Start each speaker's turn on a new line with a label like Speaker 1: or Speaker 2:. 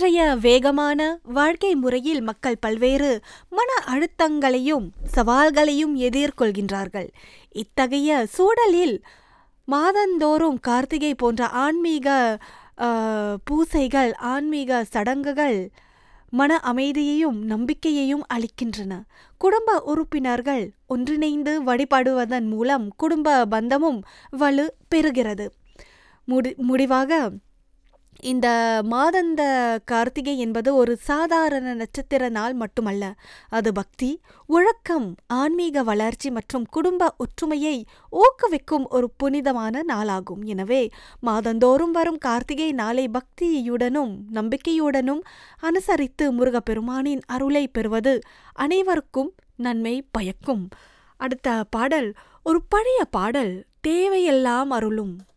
Speaker 1: இன்றைய வேகமான வாழ்க்கை முறையில் மக்கள் பல்வேறு மன அழுத்தங்களையும் சவால்களையும் எதிர்கொள்கின்றார்கள் இத்தகைய சூழலில் மாதந்தோறும் கார்த்திகை போன்ற ஆன்மீக ஆ, பூசைகள் ஆன்மீக சடங்குகள் மன அமைதியையும் நம்பிக்கையையும் அளிக்கின்றன குடும்ப உறுப்பினர்கள் ஒன்றிணைந்து வழிபடுவதன் மூலம் குடும்ப பந்தமும் வலு பெறுகிறது முடி முடிவாக இந்த மாதந்த கார்த்திகை என்பது ஒரு சாதாரண நட்சத்திர நாள் மட்டுமல்ல அது பக்தி ஒழுக்கம் ஆன்மீக வளர்ச்சி மற்றும் குடும்ப ஒற்றுமையை ஊக்குவிக்கும் ஒரு புனிதமான நாளாகும் எனவே மாதந்தோறும் வரும் கார்த்திகை நாளை பக்தியுடனும் நம்பிக்கையுடனும் அனுசரித்து முருகப்பெருமானின் அருளை பெறுவது அனைவருக்கும் நன்மை பயக்கும் அடுத்த பாடல் ஒரு பழைய பாடல் தேவையெல்லாம் அருளும்